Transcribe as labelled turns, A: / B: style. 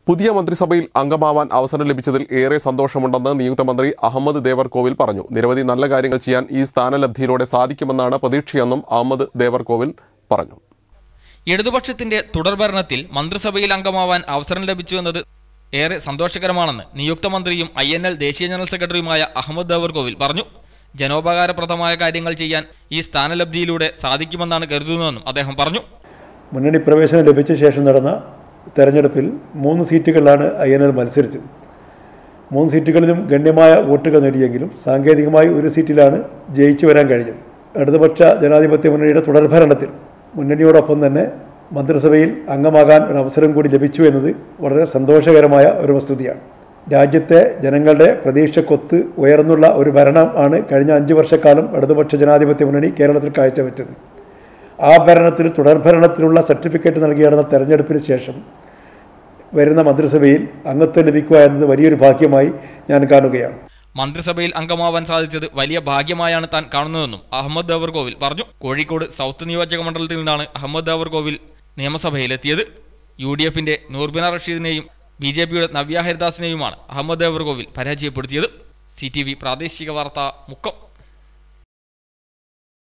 A: പുതിയ മന്ത്രിസഭയിൽ അംഗമാവാൻ അവസരം ലഭിച്ചതിൽ ഏറെ സന്തോഷമുണ്ടെന്ന് നിയുക്ത മന്ത്രി അഹമ്മദ് ദേവർകോവിൽ പറഞ്ഞു നിരവധി നല്ല കാര്യങ്ങൾ ചെയ്യാൻ ഈ സ്ഥാനലബ്ധിയിലൂടെ സാധിക്കുമെന്നാണ് പ്രതീക്ഷയെന്നും അഹമ്മദ് ദേവർകോവിൽ പറഞ്ഞു
B: ഇടതുപക്ഷത്തിന്റെ തുടർഭരണത്തിൽ മന്ത്രിസഭയിൽ അംഗമാവാൻ അവസരം ലഭിച്ചു എന്നത് ഏറെ സന്തോഷകരമാണെന്ന് നിയുക്ത മന്ത്രിയും ഐ എൻ എൽ ദേശീയ ജനറൽ സെക്രട്ടറിയുമായ അഹമ്മദ് ദേവർകോവിൽ പറഞ്ഞു ജനോപകാരപ്രദമായ കാര്യങ്ങൾ ചെയ്യാൻ ഈ സ്ഥാനലബ്ധിയിലൂടെ സാധിക്കുമെന്നാണ് കരുതുന്നതെന്നും അദ്ദേഹം പറഞ്ഞു
C: മുന്നണി പ്രവേശനം ലഭിച്ച ശേഷം നടന്ന തെരഞ്ഞെടുപ്പിൽ മൂന്ന് സീറ്റുകളിലാണ് ഐ എൻ എൽ മത്സരിച്ചത് മൂന്ന് സീറ്റുകളിലും ഗണ്യമായ വോട്ടുകൾ നേടിയെങ്കിലും സാങ്കേതികമായി ഒരു സീറ്റിലാണ് ജയിച്ചു വരാൻ കഴിഞ്ഞത് ഇടതുപക്ഷ ജനാധിപത്യ മുന്നണിയുടെ തുടർഭരണത്തിൽ മുന്നണിയോടൊപ്പം തന്നെ മന്ത്രിസഭയിൽ അംഗമാകാൻ ഒരു അവസരം കൂടി ലഭിച്ചു എന്നത് വളരെ സന്തോഷകരമായ ഒരു വസ്തുതയാണ് രാജ്യത്തെ ജനങ്ങളുടെ പ്രതീക്ഷക്കൊത്ത് ഉയർന്നുള്ള ഒരു ഭരണം ആണ് കഴിഞ്ഞ അഞ്ച് വർഷക്കാലം ഇടതുപക്ഷ ജനാധിപത്യ മുന്നണി കേരളത്തിൽ കാഴ്ചവെച്ചത് ആ ഭരണത്തിൽ തുടർഭരണത്തിനുള്ള സർട്ടിഫിക്കറ്റ് നൽകി നടന്ന തെരഞ്ഞെടുപ്പിന് ശേഷം വരുന്ന മന്ത്രിസഭയിൽ അംഗത്വം ലഭിക്കുക എന്നത് വലിയൊരു ഭാഗ്യമായി ഞാൻ കാണുകയാണ്
B: മന്ത്രിസഭയിൽ അംഗമാവാൻ സാധിച്ചത് വലിയ ഭാഗ്യമായാണ് താൻ കാണുന്നതെന്നും അഹമ്മദ് ദേവർകോവിൽ പറഞ്ഞു കോഴിക്കോട് സൗത്ത് നിയോജക മണ്ഡലത്തിൽ നിന്നാണ് അഹമ്മദ് ദേവർകോവിൽ നിയമസഭയിലെത്തിയത് യു ഡി എഫിന്റെ നൂർബിന റഷീദിനെയും ബി ജെ പിയുടെ നവ്യ ഹരിദാസിനെയുമാണ് അഹമ്മദ് ദേവർകോവിൽ പരാജയപ്പെടുത്തിയത് സി ടി വി പ്രാദേശിക വാർത്ത മുക്കം